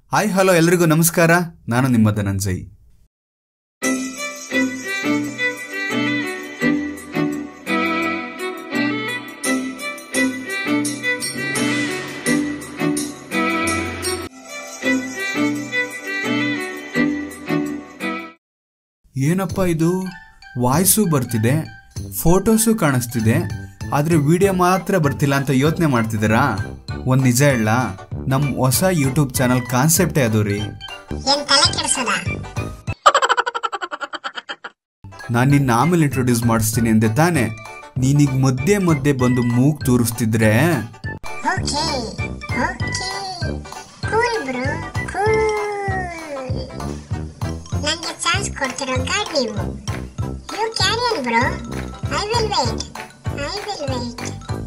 Hi hello ಎಲ್ರಿಗೂ ನಮಸ್ಕಾರ ನಾನು ನಿಮ್ಮ ಧನಂಜಯ್ ಏನಪ್ಪ ಇದು ವಾಯ್ಸು ಬರ್ತಿದೆ ಫೋಟೋಸು ಕಾಣಿಸ್ತಿದೆ ಆದರೆ ವಿಡಿಯೋ ಮಾತ್ರ ಬರ್ತಿಲ್ಲ ಅಂತ ಯೋಚನೆ ಮಾಡ್ತಿದ್ದೀರಾ ಒಂದು ನಿಜ ಹೇಳ ನಮ್ಮ ಹೊಸ ಯೂಟ್ಯೂಬ್ ಚಾನಲ್ ಕಾನ್ಸೆಪ್ಟೇ ಅದು ರೀ ಏನ್ ತಲೆ ಕೆಡ್ಸೋದ ನಾನು ನಿನ್ನ ಆಮೇಲೆ ಇಂಟ್ರೊಡ್ಯೂಸ್ ಮಾಡಿಸ್ತೀನಿ ಅಂದೆ ತಾನೆ ನೀನೀಗ ಮಧ್ಯೆ ಮಧ್ಯೆ ಬಂದು ಮೂಗ್ ತೋರಿಸ್ತಿದ್ರೆ okay okay cool bro cool ನಂಗೆ ಚಾನ್ಸ್ ಕೊಡ್ತಿರೋ ಗಾಡ್ ನೀವು you carry on bro I will wait I will wait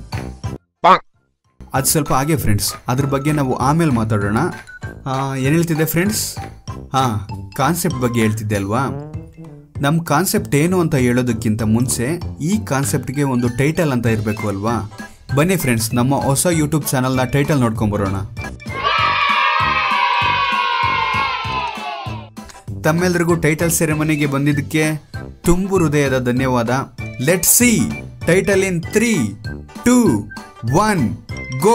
ಅದು ಸ್ವಲ್ಪ ಹಾಗೆ ಫ್ರೆಂಡ್ಸ್ ಅದ್ರ ಬಗ್ಗೆ ನಾವು ಆಮೇಲೆ ಮಾತಾಡೋಣ ಏನು ಹೇಳ್ತಿದ್ದೆ ಫ್ರೆಂಡ್ಸ್ ಹಾಂ ಕಾನ್ಸೆಪ್ಟ್ ಬಗ್ಗೆ ಹೇಳ್ತಿದ್ದೆ ಅಲ್ವಾ ನಮ್ಮ ಕಾನ್ಸೆಪ್ಟ್ ಏನು ಅಂತ ಹೇಳೋದಕ್ಕಿಂತ ಮುಂಚೆ ಈ ಕಾನ್ಸೆಪ್ಟ್ಗೆ ಒಂದು ಟೈಟಲ್ ಅಂತ ಇರಬೇಕು ಅಲ್ವಾ ಬನ್ನಿ ಫ್ರೆಂಡ್ಸ್ ನಮ್ಮ ಹೊಸ ಯೂಟ್ಯೂಬ್ ಚಾನಲ್ನ ಟೈಟಲ್ ನೋಡ್ಕೊಂಬರೋಣ ತಮ್ಮೆಲ್ರಿಗೂ ಟೈಟಲ್ ಸೆರೆಮನಿಗೆ ಬಂದಿದ್ದಕ್ಕೆ ತುಂಬು ಹೃದಯದ ಧನ್ಯವಾದ let see title in three two one go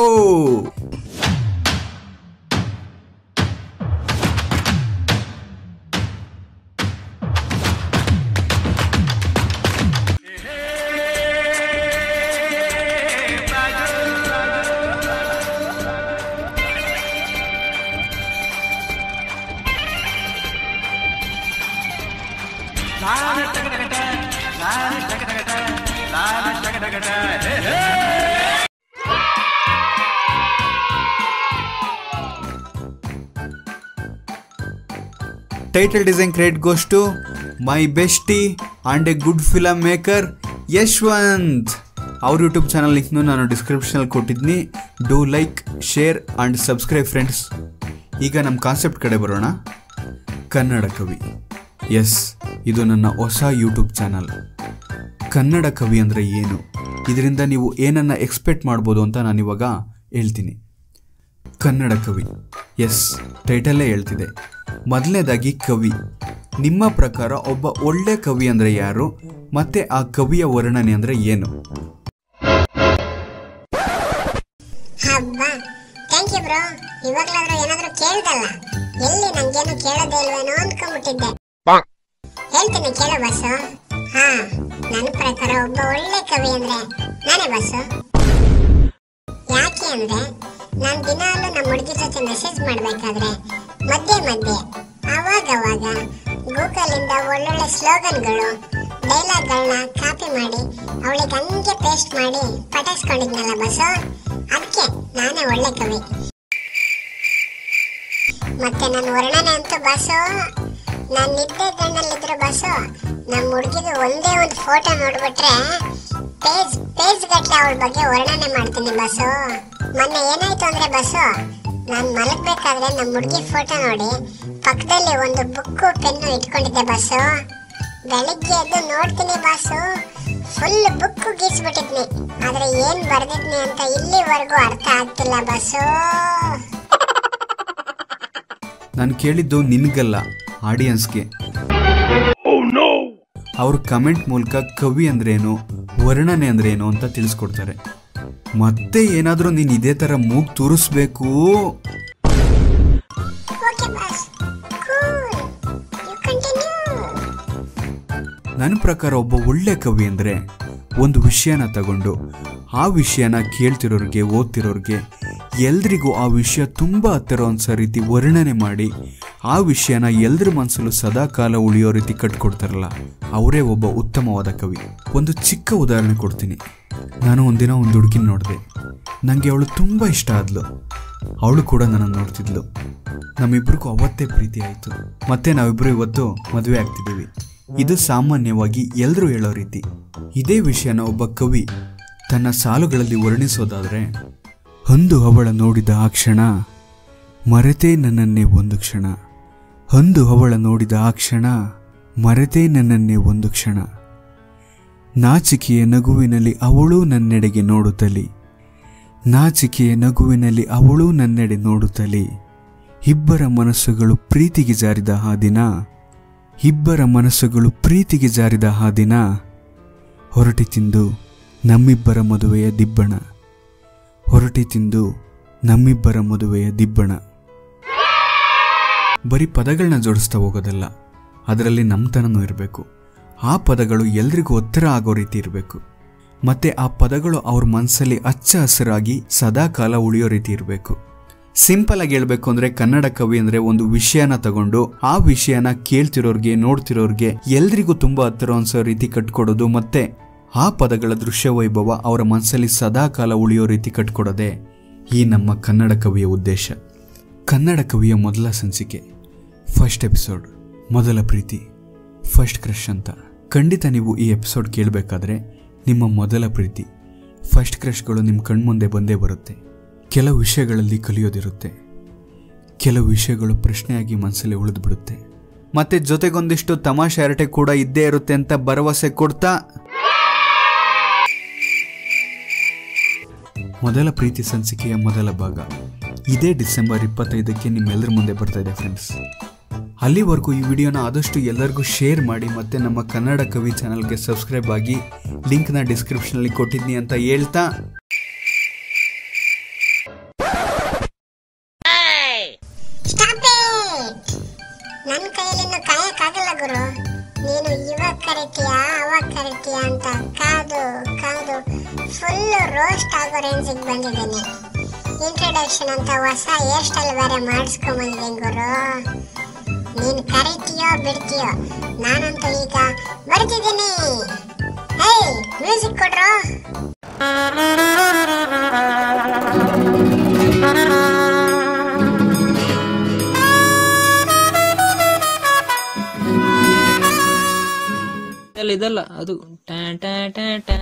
title design credit goes to my bestie and a good film maker Yashwanth ಅವ್ರ ಯೂಟ್ಯೂಬ್ ಚಾನಲ್ ಲಿಂಕ್ನು ನಾನು ಡಿಸ್ಕ್ರಿಪ್ಷನಲ್ಲಿ ಕೊಟ್ಟಿದ್ದೀನಿ do like share and subscribe friends ಈಗ ನಮ್ಮ ಕಾನ್ಸೆಪ್ಟ್ ಕಡೆ ಬರೋಣ ಕನ್ನಡ ಕವಿ ಎಸ್ ಇದು ನನ್ನ ಹೊಸ ಯೂಟ್ಯೂಬ್ ಚಾನಲ್ ಕನ್ನಡ ಕವಿ ಅಂದರೆ ಏನು ಇದರಿಂದ ನೀವು ಏನನ್ನ ಎಕ್ಸ್ಪೆಕ್ಟ್ ಮಾಡ್ಬೋದು ಅಂತ ನಾನಿವಾಗ ಹೇಳ್ತೀನಿ ಕನ್ನಡ ಕವಿ ಎಸ್ ಟೈಟಲ್ಲೇ ಹೇಳ್ತಿದೆ ಮೊದಲನೇದಾಗಿ ಕವಿ ನಿಮ್ಮ ಪ್ರಕಾರ ಒಬ್ಬ ಒಳ್ಳೆ ಕವಿ ಅಂದರೆ ಯಾರು ಮತ್ತೆ ಆ ಕವಿಯ ವರ್ಣನೆ ಅಂದರೆ ಏನು ಹಬ್ಬ ಥ್ಯಾಂಕ್ ಯು ಬ್ರೋ ಇವಾಗ್ಲಾದ್ರೂ ಏನಾದ್ರೂ ಕೇಳ್ದಲ್ಲ ಎಲ್ಲಿ ನಂಗೇನು ಕೇಳೋದೇ ಇಲ್ವೇನೋ ಅಂದ್ಕೊಂಡ್ಬಿಟ್ಟಿದ್ದೆ ಹೇಳ್ತೀನಿ ಕೇಳು ಬಸ್ಸು ಹಾ ನನ್ನ ಪ್ರಕಾರ ಒಬ್ಬ ಒಳ್ಳೆ ಕವಿ ಅಂದ್ರೆ ನಾನೇ ಬಸ್ಸು ಯಾಕೆ ಅಂದ್ರೆ ನಾನು ದಿನಾಲು ನಮ್ಮ ಹುಡುಗಿ ಜೊತೆ ಮೆಸೇಜ್ ಮಾಡ್ಬೇಕಾದ್ರೆ ಮಧ್ಯೆ ಮಧ್ಯೆ ಅವಾಗ ಅವಾಗ ಗೂಗಲ್ ಇಂದ ಒಳ್ಳೊಳ್ಳೆ ಸ್ಲೋಗನ್ಗಳು ಡೈಲಾಗ್ಗಳನ್ನ ಕಾಪಿ ಮಾಡಿ ಅವಳಿಗೆ ಹಂಗೆ ಪೇಸ್ಟ್ ಮಾಡಿ ಪಟಾಯಿಸ್ಕೊಂಡಿದ್ನಲ್ಲ ಬಸ್ಸು ಅದಕ್ಕೆ ನಾನೇ ಒಳ್ಳೆ ಕವಿ ಮತ್ತೆ ನನ್ನ ವರ್ಣನೆ ಅಂತೂ ಬಸ್ಸು ನಾನು ನಿದ್ದೆ ಗಣ್ಣಲ್ಲಿದ್ರು ಬಸ್ಸು ನಮ್ಮ ಹುಡುಗಿದು ಒಂದೇ ಒಂದು ಫೋಟೋ ನೋಡ್ಬಿಟ್ರೆ ಪೇಜ್ ಪೇಜ್ ಗಟ್ಲೆ ಅವಳ ಬಗ್ಗೆ ವರ್ಣನೆ ಮಾಡ್ತೀನಿ ಬಸ್ಸು ಮೊನ್ನೆ ಏನಾಯ್ತು ಅಂದ್ರೆ ಬಸ್ಸು ನಾನು ಮಲಗ್ಬೇಕಾದ್ರೆ ನಮ್ಮ ಹುಡುಗಿ ಫೋಟೋ ನೋಡಿ ಪಕ್ಕದಲ್ಲಿ ಒಂದು ಬುಕ್ಕು ಪೆನ್ನು ಇಟ್ಕೊಂಡಿದ್ದೆ ಬಸ್ಸು ಬೆಳಿಗ್ಗೆ ಎದ್ದು ನೋಡ್ತೀನಿ ಬಾಸು ಫುಲ್ ಬುಕ್ ಗೀಸ್ಬಿಟ್ಟಿದ್ನಿ ಆದ್ರೆ ಏನ್ ಬರ್ದಿದ್ನಿ ಅಂತ ಇಲ್ಲಿವರೆಗೂ ಅರ್ಥ ಆಗ್ತಿಲ್ಲ ಬಸ್ಸು ನಾನು ಕೇಳಿದ್ದು ನಿನಗಲ್ಲ ಆಡಿಯನ್ಸ್ಗೆ ಅವ್ರ ಕಮೆಂಟ್ ಮೂಲಕ ಕವಿ ಅಂದ್ರೇನು ವರ್ಣನೆ ಅಂದ್ರೇನು ಅಂತ ತಿಳಿಸ್ಕೊಡ್ತಾರೆ ಮತ್ತೆ ಏನಾದರೂ ನೀನು ಇದೇ ಥರ ಮೂಗ್ ತೂರಿಸ್ಬೇಕು okay boss cool you continue ನನ್ನ ಪ್ರಕಾರ ಒಬ್ಬ ಒಳ್ಳೆ ಕವಿ ಅಂದರೆ ಒಂದು ವಿಷಯನ ತಗೊಂಡು ಆ ವಿಷಯನ ಕೇಳ್ತಿರೋರಿಗೆ ಓದ್ತಿರೋರಿಗೆ ಎಲ್ರಿಗೂ ಆ ವಿಷಯ ತುಂಬ ಹತ್ತಿರ ಅನ್ಸೋ ರೀತಿ ವರ್ಣನೆ ಮಾಡಿ ಆ ವಿಷಯನ ಎಲ್ರ ಮನಸ್ಸಲ್ಲೂ ಸದಾ ಕಾಲ ಉಳಿಯೋ ರೀತಿ ಕಟ್ಕೊಡ್ತಾರಲ್ಲ ಅವರೇ ಒಬ್ಬ ಉತ್ತಮವಾದ ಕವಿ ಒಂದು ಚಿಕ್ಕ ಉದಾಹರಣೆ ಕೊಡ್ತೀನಿ ನಾನು ಒಂದಿನ ಒಂದು ಹುಡುಗಿನ ನೋಡಿದೆ ನನಗೆ ಅವಳು ತುಂಬ ಇಷ್ಟ ಆದ್ಲು ಅವಳು ಕೂಡ ನನ್ನನ್ನು ನೋಡ್ತಿದ್ಲು ನಮ್ಮಿಬ್ರಿಗೂ ಅವತ್ತೇ ಪ್ರೀತಿ ಆಯಿತು ಮತ್ತೆ ನಾವಿಬ್ರು ಇವತ್ತು ಮದುವೆ ಆಗ್ತಿದ್ದೀವಿ ಇದು ಸಾಮಾನ್ಯವಾಗಿ ಎಲ್ಲರೂ ಹೇಳೋ ರೀತಿ ಇದೇ ವಿಷಯನ ಒಬ್ಬ ಕವಿ ತನ್ನ ಸಾಲುಗಳಲ್ಲಿ ವರ್ಣಿಸೋದಾದರೆ ಅಂದು ಅವಳ ನೋಡಿದ ಆ ಕ್ಷಣ ಮರೆತೇ ನನ್ನನ್ನೇ ಒಂದು ಕ್ಷಣ ಅಂದು ಅವಳ ನೋಡಿದ ಆ ಕ್ಷಣ ಮರೆತೇ ನನ್ನನ್ನೇ ಒಂದು ಕ್ಷಣ ನಾಚಿಕೆಯ ನಗುವಿನಲ್ಲಿ ಅವಳು ನನ್ನೆಡೆಗೆ ನೋಡುತ್ತಲಿ ನಾಚಿಕೆಯ ನಗುವಿನಲ್ಲಿ ಅವಳು ನನ್ನೆಡೆ ನೋಡುತ್ತಲಿ ಇಬ್ಬರ ಮನಸ್ಸುಗಳು ಪ್ರೀತಿಗೆ ಜಾರಿದ ಆ ದಿನ ಇಬ್ಬರ ಮನಸ್ಸುಗಳು ಪ್ರೀತಿಗೆ ಜಾರಿದ ಆ ದಿನ ಹೊರಟಿ ತಿಂದು ನಮ್ಮಿಬ್ಬರ ಮದುವೆಯ ದಿಬ್ಬಣ ಹೊರಟಿ ತಿಂದು ನಮ್ಮಿಬ್ಬರ ಮದುವೆಯ ದಿಬ್ಬಣ ಬರೀ ಪದಗಳನ್ನ ಜೋಡಿಸ್ತಾ ಹೋಗೋದಲ್ಲ ಅದರಲ್ಲಿ ನಮ್ಮತನನೂ ಇರಬೇಕು ಆ ಪದಗಳು ಎಲ್ರಿಗೂ ಒತ್ತರ ಆಗೋ ರೀತಿ ಇರಬೇಕು ಮತ್ತೆ ಆ ಪದಗಳು ಅವ್ರ ಮನಸ್ಸಲ್ಲಿ ಹಚ್ಚ ಹಸಿರಾಗಿ ಸದಾ ಕಾಲ ಉಳಿಯೋ ರೀತಿ ಇರಬೇಕು ಸಿಂಪಲ್ ಆಗಿ ಹೇಳ್ಬೇಕು ಅಂದ್ರೆ ಕನ್ನಡ ಕವಿ ಅಂದ್ರೆ ಒಂದು ವಿಷಯನ ತಗೊಂಡು ಆ ವಿಷಯನ ಕೇಳ್ತಿರೋರ್ಗೆ ನೋಡ್ತಿರೋರ್ಗೆ ಎಲ್ರಿಗೂ ತುಂಬಾ ಹತ್ತಿರ ಅನ್ಸೋ ರೀತಿ ಕಟ್ಕೊಡೋದು ಮತ್ತೆ ಆ ಪದಗಳ ದೃಶ್ಯ ವೈಭವ ಅವರ ಮನಸ್ಸಲ್ಲಿ ಸದಾ ಕಾಲ ಉಳಿಯೋ ರೀತಿ ಕಟ್ಕೊಡೋದೇ ಈ ನಮ್ಮ ಕನ್ನಡ ಕವಿಯ ಉದ್ದೇಶ ಕನ್ನಡ ಕವಿಯ ಮೊದಲ ಸಂಚಿಕೆ ಫಸ್ಟ್ ಎಪಿಸೋಡ್ ಮೊದಲ ಪ್ರೀತಿ ಫಸ್ಟ್ ಕ್ರಶ್ ಅಂತ ಖಂಡಿತ ನೀವು ಈ ಎಪಿಸೋಡ್ ಕೇಳಬೇಕಾದ್ರೆ ನಿಮ್ಮ ಮೊದಲ ಪ್ರೀತಿ ಫಸ್ಟ್ ಕ್ರಶ್ಗಳು ನಿಮ್ಮ ಕಣ್ಮುಂದೆ ಬಂದೇ ಬರುತ್ತೆ ಕೆಲವು ವಿಷಯಗಳಲ್ಲಿ ಕಲಿಯೋದಿರುತ್ತೆ ಕೆಲವು ವಿಷಯಗಳು ಪ್ರಶ್ನೆಯಾಗಿ ಮನಸ್ಸಲ್ಲಿ ಉಳಿದು ಬಿಡುತ್ತೆ ಮತ್ತೆ ಜೊತೆಗೊಂದಿಷ್ಟು ತಮಾಷೆ ಹರಟೆ ಕೂಡ ಇದ್ದೇ ಇರುತ್ತೆ ಅಂತ ಭರವಸೆ ಕೊಡ್ತಾ ಮೊದಲ ಪ್ರೀತಿ ಸಂಚಿಕೆಯ ಮೊದಲ ಭಾಗ ಇದೇ ಡಿಸೆಂಬರ್ ಇಪ್ಪತ್ತೈದಕ್ಕೆ ನಿಮ್ಮೆಲ್ಲರ ಮುಂದೆ ಬರ್ತಾ ಇದೆ ಫ್ರೆಂಡ್ಸ್ ಅಲ್ಲಿವರೆಗೂ ಈ ವಿಡಿಯೋನ ಆದಷ್ಟು ಎಲ್ಲರಿಗೂ ಶೇರ್ ಮಾಡಿ ಮತ್ತೆ ನಮ್ಮ ಕನ್ನಡ ಕವಿ ಚಾನಲ್ಗೆ ಸಬ್ಸ್ಕ್ರೈಬ್ ಆಗಿ ಲಿಂಕ್ನ ಡಿಸ್ಕ್ರಿಪ್ಷನಲ್ಲಿ ಕೊಟ್ಟಿದ್ನಿ ಅಂತ ಹೇಳ್ತಾ ಸ್ಟಾಪ್ ಇಟ್ ನನ್ನ ಕೈಯಲ್ಲಿ ಕಾಯಕ್ಕಾಗಲ್ಲ ಗುರು ನೀನು ಇವಾಗ ಕರಿತೀಯ ಅವಾಗ ಕರಿತೀಯ ಅಂತ ಕಾದು ಕಾದು ಫುಲ್ ರೋಸ್ಟ್ ಆಗೋ ರೇಂಜಿಗೆ ಬಂದಿದ್ದೀನಿ ಇಂಟ್ರೊಡಕ್ಷನ್ ಅಂತ ಹೊಸ ಹೇರ್ ಸ್ಟೈಲ್ ಬೇರೆ ಮಾಡಿಸ್ಕೊಂಬಂದಿದ್ದೀನಿ ಗುರು ನೀನು ಕರಿತೀಯೋ ಬಿಡ್ತೀಯೋ ನಾನಂತೂ ಈಗ ಬರ್ತಿದ್ದೀನಿ ಏಯ್ ಮ್ಯೂಸಿಕ್ ಕೊಡ್ರೋ ಇದಲ್ಲ ಇದಲ್ಲ ಅದು ಟ್ಯಾ ಟ್ಯಾ ಟ್ಯಾ ಟ್ಯಾ.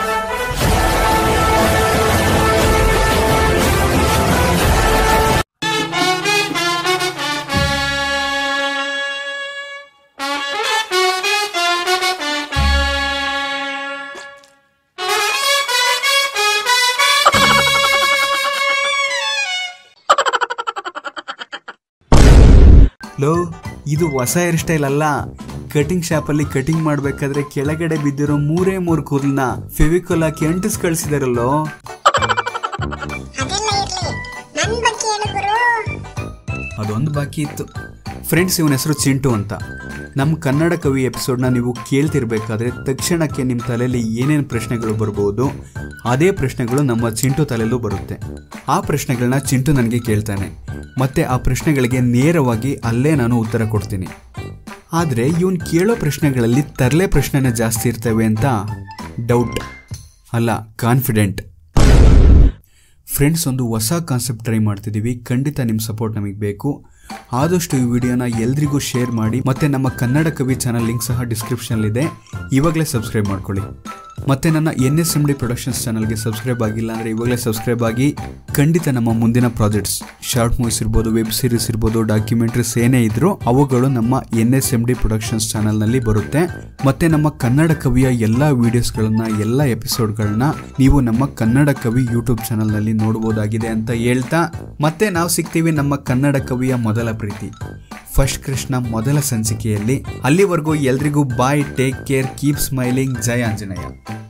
ಲೋ ಇದು ಹೊಸ ಹೇರ್ ಸ್ಟೈಲ್ ಅಲ್ಲ ಕಟಿಂಗ್ ಶಾಪಲ್ಲಿ ಕಟಿಂಗ್ ಮಾಡ್ಬೇಕಾದ್ರೆ ಕೆಳಗಡೆ ಬಿದ್ದಿರೋ ಮೂರೇ ಮೂರು ಕೂದಲನ್ನ ಫೆವಿಕೋಲ್ ಹಾಕಿ ಅಂಟಿಸ್ ಕಳಿಸಿದಾರಲ್ಲೋ ಅದೆಲ್ಲ ಇರ್ಲಿ ನನ್ನ ಬಗ್ಗೆ ಹೇಳು ಗುರು ಅದೊಂದು ಬಾಕಿ ಇತ್ತು ಫ್ರೆಂಡ್ಸ್ ಇವನ ಹೆಸರು ಚಿಂಟು ಅಂತ ನಮ್ಮ ಕನ್ನಡ ಕವಿ ಎಪಿಸೋಡ್ನ ನೀವು ಕೇಳ್ತಿರ್ಬೇಕಾದ್ರೆ ತಕ್ಷಣಕ್ಕೆ ನಿಮ್ಮ ತಲೆಯಲ್ಲಿ ಏನೇನು ಪ್ರಶ್ನೆಗಳು ಬರ್ಬೋದು ಅದೇ ಪ್ರಶ್ನೆಗಳು ನಮ್ಮ ಚಿಂಟು ತಲೆಯಲ್ಲೂ ಬರುತ್ತೆ ಆ ಪ್ರಶ್ನೆಗಳನ್ನ ಚಿಂಟು ನನಗೆ ಕೇಳ್ತಾನೆ ಮತ್ತೆ ಆ ಪ್ರಶ್ನೆಗಳಿಗೆ ನೇರವಾಗಿ ಅಲ್ಲೇ ನಾನು ಉತ್ತರ ಕೊಡ್ತೀನಿ ಆದರೆ ಇವನು ಕೇಳೋ ಪ್ರಶ್ನೆಗಳಲ್ಲಿ ತರಲೆ ಪ್ರಶ್ನೆನೇ ಜಾಸ್ತಿ ಇರ್ತವೆ ಅಂತ ಡೌಟ್ ಅಲ್ಲ ಕಾನ್ಫಿಡೆಂಟ್ ಫ್ರೆಂಡ್ಸ್ ಒಂದು ಹೊಸ ಕಾನ್ಸೆಪ್ಟ್ ಟ್ರೈ ಮಾಡ್ತಿದ್ದೀವಿ ಖಂಡಿತ ನಿಮ್ಮ ಸಪೋರ್ಟ್ ನಮಗೆ ಬೇಕು ಆದಷ್ಟು ಈ ವಿಡಿಯೋನ ಎಲ್ರಿಗೂ ಶೇರ್ ಮಾಡಿ ಮತ್ತೆ ನಮ್ಮ ಕನ್ನಡ ಕವಿ ಚಾನಲ್ ಲಿಂಕ್ ಸಹ ಡಿಸ್ಕ್ರಿಪ್ಷನಲ್ಲಿದೆ ಇವಾಗಲೇ ಸಬ್ಸ್ಕ್ರೈಬ್ ಮಾಡ್ಕೊಳ್ಳಿ ಮತ್ತೆ ನನ್ನ N S M D productions ಚಾನಲ್ಗೆ ಸಬ್ಸ್ಕ್ರೈಬ್ ಆಗಿಲ್ಲ ಅಂದರೆ ಇವಾಗಲೇ ಸಬ್ಸ್ಕ್ರೈಬ್ ಆಗಿ ಖಂಡಿತ ನಮ್ಮ ಮುಂದಿನ ಪ್ರಾಜೆಕ್ಟ್ಸ್ ಶಾರ್ಟ್ ಮೂವೀಸ್ ಇರ್ಬೋದು ವೆಬ್ ಸೀರೀಸ್ ಇರ್ಬೋದು ಡಾಕ್ಯುಮೆಂಟ್ರೀಸ್ ಏನೇ ಇದ್ರೂ ಅವುಗಳು ನಮ್ಮ N S M D productions ಚಾನಲ್ನಲ್ಲಿ ಬರುತ್ತೆ ಮತ್ತೆ ನಮ್ಮ ಕನ್ನಡ ಕವಿಯ ಎಲ್ಲ ವಿಡಿಯೋಸ್ಗಳನ್ನ ಎಲ್ಲ ಎಪಿಸೋಡ್ಗಳನ್ನ ನೀವು ನಮ್ಮ ಕನ್ನಡ ಕವಿ ಯೂಟ್ಯೂಬ್ ಚಾನಲ್ನಲ್ಲಿ ನೋಡಬಹುದಾಗಿದೆ ಅಂತ ಹೇಳ್ತಾ ಮತ್ತೆ ನಾವು ಸಿಗ್ತೀವಿ ನಮ್ಮ ಕನ್ನಡ ಕವಿಯ ಮೊದಲ ಪ್ರೀತಿ ಫಸ್ಟ್ ಕೃಷ್ಣ ಮೊದಲ ಸಂಚಿಕೆಯಲ್ಲಿ ಅಲ್ಲಿವರೆಗೂ ಎಲ್ರಿಗೂ bye take care keep smiling ಜೈ ಆಂಜನೇಯ